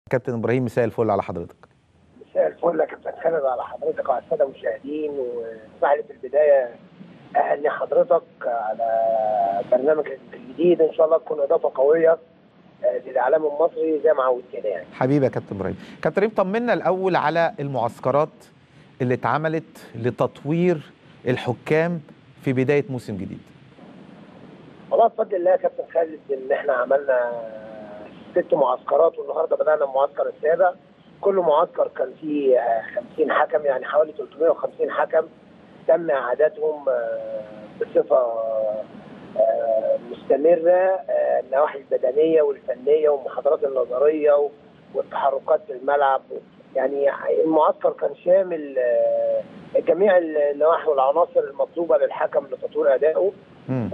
كابتن ابراهيم مساء الفل على حضرتك مساء الفل يا كابتن خالد على حضرتك وعلى الساده المشاهدين واسمح لي في البدايه اهني حضرتك على برنامجك الجديد ان شاء الله تكون اضافه قويه للاعلام المصري زي ما عودتنا يعني حبيبي يا كابتن ابراهيم كابتن ابراهيم طمنا الاول على المعسكرات اللي اتعملت لتطوير الحكام في بدايه موسم جديد والله بفضل الله يا كابتن خالد ان احنا عملنا ست معسكرات والنهارده بدانا المعسكر السابع كل معسكر كان فيه 50 حكم يعني حوالي 350 حكم تم اعادتهم بصفه مستمره النواحي البدنيه والفنيه والمحاضرات النظريه والتحركات في الملعب يعني المعسكر كان شامل جميع النواحي والعناصر المطلوبه للحكم لتطوير ادائه و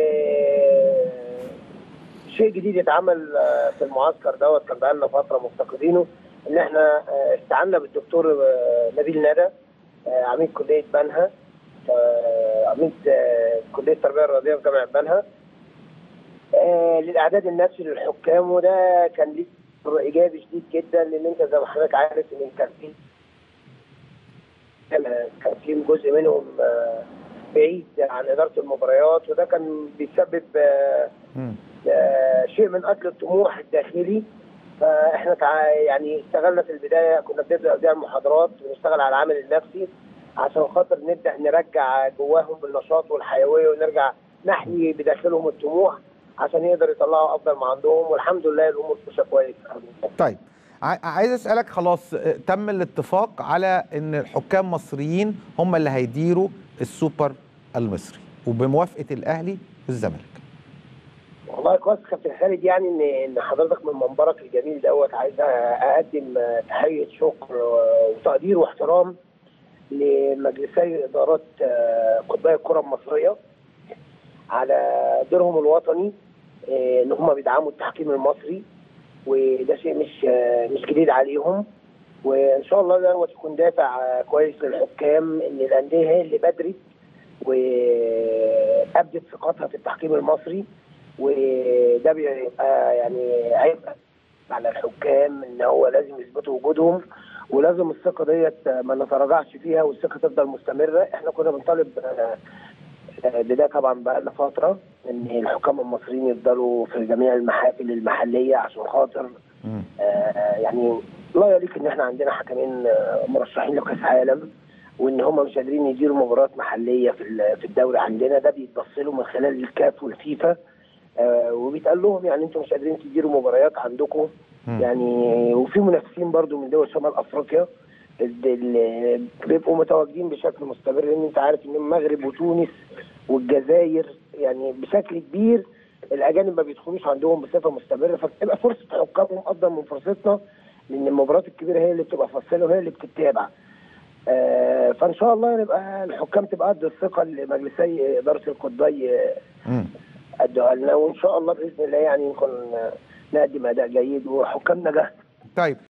شيء جديد اتعمل في المعسكر دوت كان بقالنا فتره مفتقدينه ان احنا استعنا بالدكتور نبيل ندى عميد كليه بنها عميد كليه التربيه الرياضيه في جامعه بنها للاعداد النفسي للحكام وده كان ليه ايجابي شديد جدا لان انت زي ما حضرتك عارف ان كان في كان في جزء منهم بعيد عن اداره المباريات وده كان بيسبب شيء من اجل الطموح الداخلي فاحنا يعني اشتغلنا في البدايه كنا بنبدا بيها المحاضرات ونشتغل على العامل النفسي عشان خاطر نبدا نرجع جواهم النشاط والحيويه ونرجع نحيي بداخلهم الطموح عشان يقدروا يطلعوا افضل ما عندهم والحمد لله الامور ماشيه كويس طيب عايز اسالك خلاص تم الاتفاق على ان الحكام مصريين هم اللي هيديروا السوبر المصري وبموافقه الاهلي والزمالك والله كويس كابتن خالد يعني ان ان حضرتك من منبرك الجميل دوت عايز اقدم تحيه شكر وتقدير واحترام لمجلسي ادارات قطبي الكره المصريه على دورهم الوطني ان هم بيدعموا التحكيم المصري وده شيء مش مش جديد عليهم وان شاء الله دوت يكون دافع كويس للحكام ان الانديه هي اللي بدرت وابدت ثقتها في التحكيم المصري وده بيبقى يعني هيبقى على الحكام ان هو لازم يثبتوا وجودهم ولازم الثقه ديت ما نتراجعش فيها والثقه تفضل مستمره احنا كنا بنطالب بده طبعا بقى لنا فتره ان الحكام المصريين يفضلوا في جميع المحافل المحليه عشان خاطر آه يعني لا يليق ان احنا عندنا حكمين مرشحين لكاس عالم وان هم مش قادرين يديروا مباريات محليه في في الدوري عندنا ده بيتبص له من خلال الكاف والفيفا آه وبيتقال لهم يعني انتم مش قادرين تديروا مباريات عندكم يعني وفي منافسين برضو من دول شمال افريقيا بيبقوا متواجدين بشكل مستمر لان انت عارف ان المغرب وتونس والجزائر يعني بشكل كبير الاجانب ما بيدخلوش عندهم بصفه مستمره فبتبقى فرصه حكامهم افضل من فرصتنا لان المباريات الكبيره هي اللي بتبقى فاصله وهي اللي بتتابع. آه فان شاء الله نبقى الحكام تبقى قد الثقه لمجلسي اداره القطبي ادوها لنا وان شاء الله باذن الله يعني نكون نقدم اداء جيد وحكامنا جاهزه. طيب